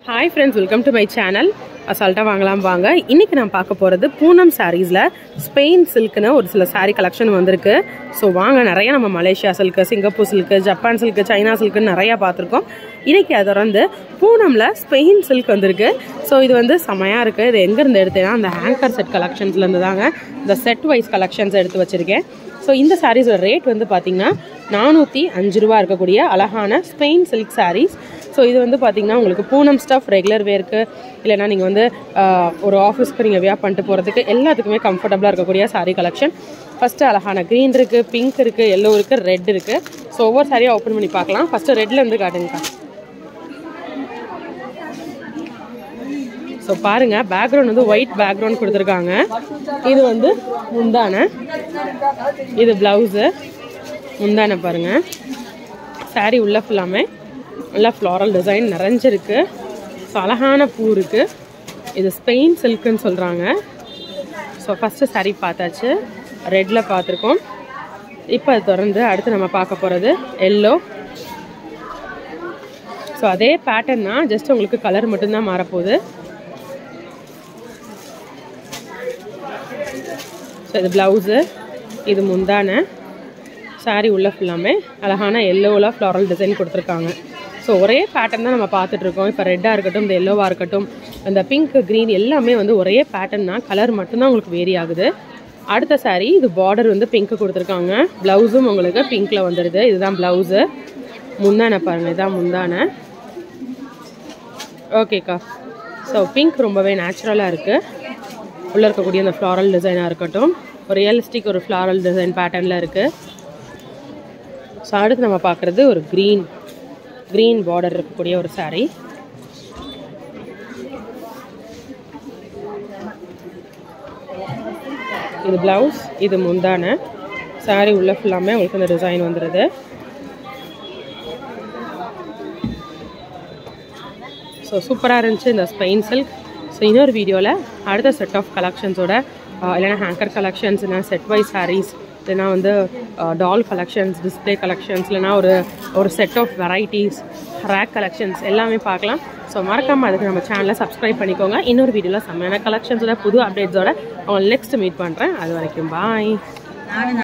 hi friends welcome to my channel அசால்ட்டாக வாங்கலாம் வாங்க இன்னைக்கு நான் பார்க்க போகிறது பூனம் சாரீஸில் ஸ்பெயின் சில்க்னு ஒரு சில saree கலெக்ஷன் வந்திருக்கு ஸோ வாங்க நிறைய நம்ம Malaysia silk Singapore silk Japan silk China சில்க்குன்னு நிறையா பார்த்துருக்கோம் இன்னைக்கு அதை தொடர்ந்து பூனமில் ஸ்பெயின் சில்க் வந்திருக்கு ஸோ இது வந்து செமையாக இருக்குது இது எங்கேருந்து எடுத்தேன்னா அந்த ஹேங்கர் செட் கலெக்ஷன்ஸ்லேருந்து தாங்க இந்த செட் வைஸ் கலெக்ஷன்ஸ் எடுத்து வச்சுருக்கேன் ஸோ இந்த சாரீஸோட ரேட் வந்து பார்த்தீங்கன்னா நானூற்றி அஞ்சு ரூபா இருக்கக்கூடிய அழகான ஸ்பெயின் சில்க் சாரீஸ் ஸோ இது வந்து பார்த்தீங்கன்னா உங்களுக்கு பூனம் ஸ்டஃப் ரெகுலர் வேர்க்கு இல்லைனா நீங்கள் வந்து ஆஹ், ஒரு ஆஃபீஸ்க்கு நீங்கள் வியா பண்ணிட்டு போகிறதுக்கு எல்லாத்துக்குமே கம்ஃபர்டபுளாக இருக்கக்கூடிய saree கலெக்ஷன் ஃபஸ்ட்டு அழகான க்ரீன் இருக்குது பிங்க் இருக்குது எல்லோ இருக்குது ரெட் இருக்குது ஸோ ஒவ்வொரு சாரியாக ஓப்பன் பண்ணி பார்க்கலாம் ஃபஸ்ட்டு ரெட்ல இருந்து காட்டுங்கக்கா ஸோ பாருங்க பேக்ரவுண்ட் வந்து ஒயிட் பேக்ரவுண்ட் கொடுத்துருக்காங்க இது வந்து முந்தான இது ப்ளவுஸு முந்தான பாருங்க saree உள்ள ஃபுல்லாமே நல்லா ஃப்ளாரல் டிசைன் நிறைஞ்சிருக்கு ஸோ அழகான பூ இருக்குது இது ஸ்பெயின் சில்க்குன்னு சொல்கிறாங்க ஸோ ஃபஸ்ட்டு saree பார்த்தாச்சு ரெட்டில் பார்த்துருக்கோம் இப்போ அது திறந்து அடுத்து நம்ம பார்க்க போகிறது எல்லோ ஸோ அதே பேட்டர்ன் தான் ஜஸ்ட் உங்களுக்கு கலர் மட்டும்தான் மாறப்போகுது ஸோ இது ப்ளவுஸு இது முந்தான saree உள்ள ஃபுல்லாமே அழகான எல்லோவில் ஃப்ளாரல் டிசைன் கொடுத்துருக்காங்க ஸோ ஒரே பேட்டர்ன் தான் நம்ம பார்த்துட்டு இருக்கோம் இப்போ ரெட்டாக இருக்கட்டும் இந்த எல்லோவாக இருக்கட்டும் இந்த பிங்க் க்ரீன் எல்லாமே வந்து ஒரே பேட்டர்ன் தான் கலர் மட்டும்தான் உங்களுக்கு வேரி ஆகுது அடுத்த saree இது பார்டர் வந்து பிங்க் கொடுத்துருக்காங்க ப்ளவுஸும் உங்களுக்கு பிங்க்கில் வந்துடுது இதுதான் ப்ளவுஸு முந்தான பாருங்கள் இதுதான் முந்தான ஓகேக்கா ஸோ பிங்க் ரொம்பவே நேச்சுரலாக இருக்குது உள்ளே இருக்கக்கூடிய அந்த ஃப்ளாரல் டிசைனாக இருக்கட்டும் ஒரு ரியலிஸ்டிக் ஒரு ஃப்ளாரல் டிசைன் பேட்டர்னில் இருக்குது ஸோ அடுத்து நம்ம பார்க்குறது ஒரு க்ரீன் க்ரீன் பார்டர் இருக்கக்கூடிய ஒரு saree இது ப்ளவுஸ் இது முந்தான saree உள்ள ஃபுல்லாமே உங்களுக்கு இந்த டிசைன் வந்துடுது ஸோ சூப்பராக இருந்துச்சு இந்த ஸ்பெயின் சில்க் ஸோ இன்னொரு வீடியோவில் அடுத்த செட் ஆஃப் கலெக்ஷன்ஸோட இல்லைனா ஹேங்கர் கலெக்ஷன்ஸ் இல்லைனா செட் வைஸ் சாரீஸ் இல்லைனா வந்து டால் கலெக்ஷன்ஸ் டிஸ்பிளே கலெக்ஷன்ஸ் இல்லைனா ஒரு ஒரு set of varieties rack collections எல்லாமே பார்க்கலாம் ஸோ மறக்காமல் அதுக்கு நம்ம சேனலை சப்ஸ்கிரைப் பண்ணிக்கோங்க இன்னொரு வீடியோவில் செம்மையான கலெக்ஷன்ஸோட புது அப்டேட்ஸோட அவங்க நெக்ஸ்ட் மீட் பண்ணுறேன் அது வரைக்கும் பாய்